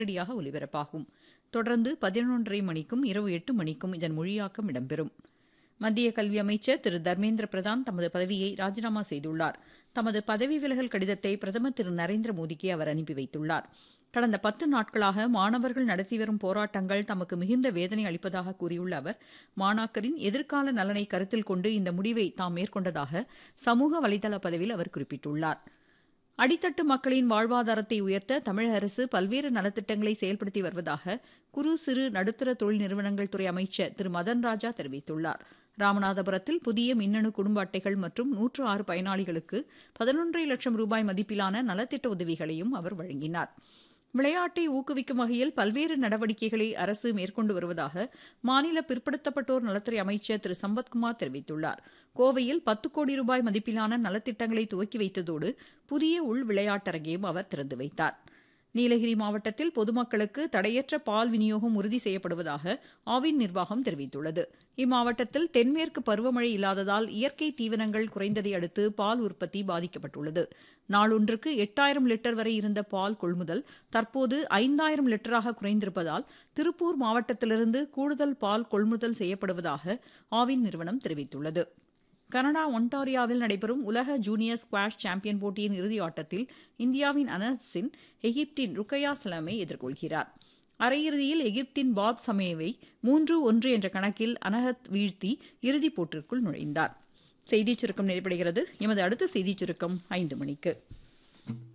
நேரடியாக ஒலிபரப்பாகும் தொடர்ந்து பதினொன்றரை மணிக்கும் இரவு எட்டு மணிக்கும் இதன் மொழியாக்கம் இடம்பெறும் மத்திய கல்வி அமைச்சர் திரு தர்மேந்திர பிரதான் தமது பதவியை ராஜினாமா செய்துள்ளார் தமது பதவி விலகல் கடிதத்தை பிரதமர் திரு நரேந்திர மோடிக்கு அவர் அனுப்பி வைத்துள்ளார் கடந்த பத்து நாட்களாக மாணவர்கள் நடத்தி வரும் போராட்டங்கள் தமக்கு மிகுந்த வேதனை அளிப்பதாக கூறியுள்ள அவர் மாணாக்கரின் எதிர்கால நலனை கருத்தில் கொண்டு இந்த முடிவை தாம் மேற்கொண்டதாக சமூக வலைதள பதிவில் அவர் குறிப்பிட்டுள்ளார் அடித்தட்டு மக்களின் வாழ்வாதாரத்தை உயர்த்த தமிழக அரசு பல்வேறு நலத்திட்டங்களை செயல்படுத்தி வருவதாக குறு சிறு நடுத்தர தொழில் நிறுவனங்கள் துறை அமைச்சர் திரு மதன் ராஜா தெரிவித்துள்ளார் ராமநாதபுரத்தில் புதிய மின்னணு குடும்ப அட்டைகள் மற்றும் நூற்று ஆறு பயனாளிகளுக்கு பதினொன்றரை லட்சம் ரூபாய் மதிப்பிலான நலத்திட்ட உதவிகளையும் அவர் வழங்கினார் விளையாட்டை ஊக்குவிக்கும் வகையில் பல்வேறு நடவடிக்கைகளை அரசு மேற்கொண்டு வருவதாக மாநில பிற்படுத்தப்பட்டோர் நலத்துறை அமைச்சர் திரு சம்பத்குமார் தெரிவித்துள்ளார் கோவையில் பத்து கோடி ரூபாய் மதிப்பிலான நலத்திட்டங்களை துவக்கி வைத்ததோடு புதிய உள் விளையாட்டரங்கையும் அவர் திறந்து வைத்தார் நீலகிரி மாவட்டத்தில் பொதுமக்களுக்கு தடையற்ற பால் விநியோகம் உறுதி செய்யப்படுவதாக ஆவின் நிர்வாகம் தெரிவித்துள்ளது இம்மாவட்டத்தில் தென்மேற்கு பருவமழை இல்லாததால் இயற்கை தீவனங்கள் குறைந்ததை அடுத்து பால் உற்பத்தி பாதிக்கப்பட்டுள்ளது நாளொன்றுக்கு எட்டாயிரம் லிட்டர் வரை இருந்த பால் கொள்முதல் தற்போது ஐந்தாயிரம் லிட்டராக குறைந்திருப்பதால் திருப்பூர் மாவட்டத்திலிருந்து கூடுதல் பால் கொள்முதல் செய்யப்படுவதாக ஆவின் நிறுவனம் தெரிவித்துள்ளது கனடா ஒன்டாரியாவில் நடைபெறும் உலக ஜூனியர் ஸ்குவாஷ் சாம்பியன் போட்டியின் இறுதி ஆட்டத்தில் இந்தியாவின் அனஸ் சின் எகிப்தின் ருக்கையா சலாமை எதிர்கொள்கிறார் அரையிறுதியில் எகிப்தின் பாப் சமேவை மூன்று ஒன்று என்ற கணக்கில் அனகத் வீழ்த்தி இறுதிப் போட்டிற்குள் நுழைந்தார் செய்திச் சுருக்கம் நிறைவடைகிறது எமது அடுத்த செய்திச் சுருக்கம் ஐந்து மணிக்கு